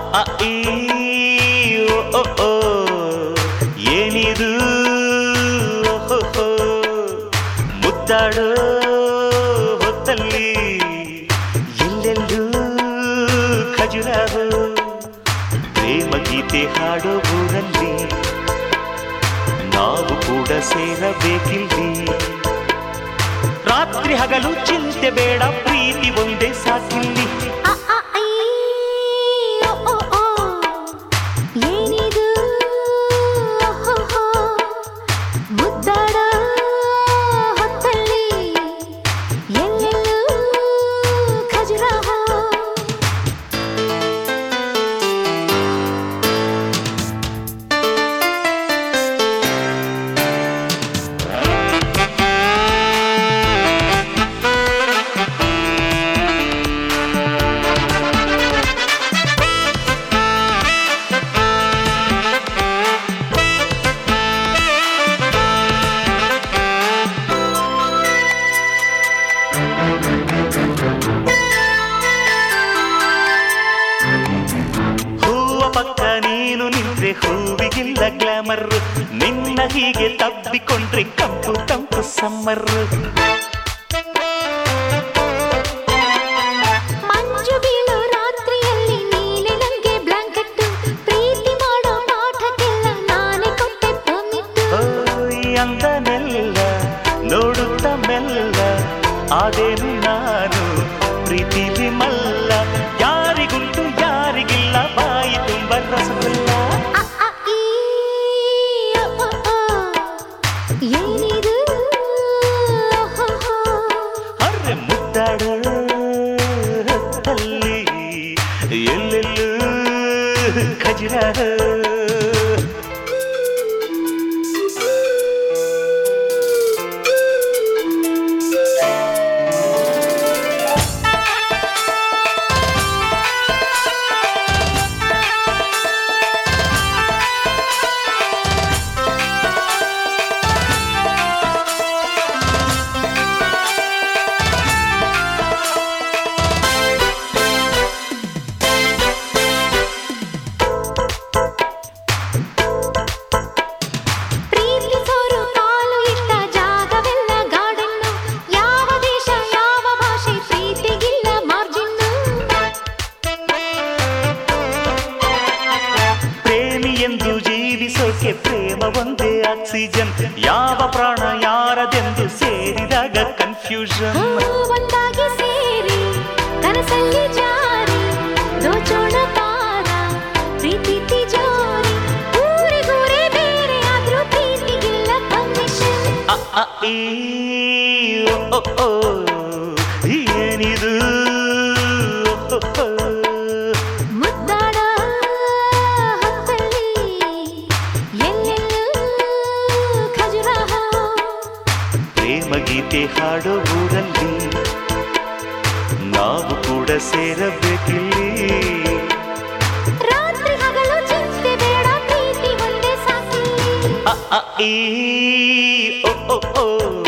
ಅ, ಈ, ಓ, ಓ, ಓ. ಏನಿದು ಓಹೋ ಮುದ್ದಾಡೋ ಹೊತ್ತಲ್ಲಿ ಎಲ್ಲೆಲ್ಲೂ ಖಜುರಾಹೋ ಪ್ರೇಮ ಗೀತೆ ಹಾಡೋ ಊರಲ್ಲಿ ನಾವು ಕೂಡ ಸೇರಬೇಕಿಲ್ಲಿ ರಾತ್ರಿ ಹಗಲು ಚಿಂತೆ ಬೇಡ ಪ್ರೀತಿ ಒಂದೇ ಸಾಕಿಲ್ಲಿ ಅ, ಅ, ಐ, ಓ, ಓ, ಓ. ಏನಿದು ಓಹೋಹೋ. ಮುದ್ದಾಡ ಹೊತ್ತಲ್ಲಿ ಎಲ್ಲೆಲ್ಲೂ ಖಜುರಾಹೋ ಹೂವ ಪಕ್ಕ ನೀನು ನಿಂತ್ರೆ ಹೂವಿಗಿಲ್ಲ ಗ್ಲಾಮರ್ ನಿನ್ನ ಹೀಗೆ ತಬ್ಬಿಕೊಂಡ್ರೆ ಕಂಪು ತಂಪು ಸಮ್ಮರ್ ಮಂಜು ಬೀಳೋ ರಾತ್ರಿಯಲ್ಲಿ ನೀನೆ ನಂಗೆ ಬ್ಲಾಂಕೆಟ್ ಪ್ರೀತಿ ಮಾಡೋ ಪಾಠಕ್ಕೆಲ್ಲ ನಾನೇ ಕೊಟ್ಟೆ ಪರ್ಮಿಟ್ ಓಯ್ ಅಂದನೆಲ್ಲ ನೋಡುತ್ತ ಮೆಲ್ಲ ಆದೇನು ನಾನು ಪ್ರೀತಿಲಿ ಮಲ್ಲ ಯಾರಿಗುಂಟು ಯಾರಿಗಿಲ್ಲ ಬಾಯಿ ತುಂಬ ರಸಗುಲ್ಲ ಅ, ಅ, ಈ, ಓ, ಓ, ಓ. ಏನಿದು ಓಹೋಹೋ. ಅರೆ ಮುದ್ದಾಡೋ ಹೊತ್ತಲ್ಲಿ ಎಲ್ಲೆಲ್ಲೂ ಖಜುರಾಹ ಪ್ರೀತಿಸೋರು ಕಾಲು ಇಟ್ಟ ಜಾಗವೆಲ್ಲ ಗಾರ್ಡನ್ನು ಯಾವ ದೇಶ ಯಾವ ಭಾಷೆ ಪ್ರೀತಿಗಿಲ್ಲ ಮಾರ್ಜಿನ್ನು ಪ್ರೇಮಿ ಎಂದು ಜೀವಿಸೋಕೆ ಪ್ರೇಮ ಒಂದೇ ಆಕ್ಸಿಜನ್ ಯಾವ ಪ್ರಾಣ ಯಾರದೆಂದು ಸೇರಿದಾಗ ಕನ್ಫ್ಯೂಷನ್ ಒಂದಾಗಿ ಸೇರಿ ಕನಸಲ್ಲಿ ಜಾರಿ ದೋಚೋಣ ಪಾರ ಪ್ರೀತಿ ತಿಜೋರಿ ಊರಿಗೂರೇ ಬೇರೆ ಆದ್ರೂ ಪ್ರೀತಿಗಿಲ್ಲ ಕಮಿಷನ್ ಅ, ಅ, ಈ, ಓ, ಓ, ಓ. ಏನಿದು ಓ, ಓ, ಓ. ಮುದ್ದಾಡ ಹೊತ್ತಲ್ಲಿ ಎಲ್ಲೆಲ್ಲೂ ಖಜುರಾಹ ಪ್ರೇಮ ಗೀತೆ ಹಾಡೋ ಊರಲ್ಲಿ ನಾವು ಕೂಡ ಸೇರಬೇಕಿಲ್ಲಿ ರಾತ್ರಿ ಹಗಲು ಚಿಂತೆ ಬೇಡ ಪ್ರೀತಿ ಒಂದೇ ಸಾಕಿ ಅ, ಅ, ಈ, ಓ, ಓ, ಓ.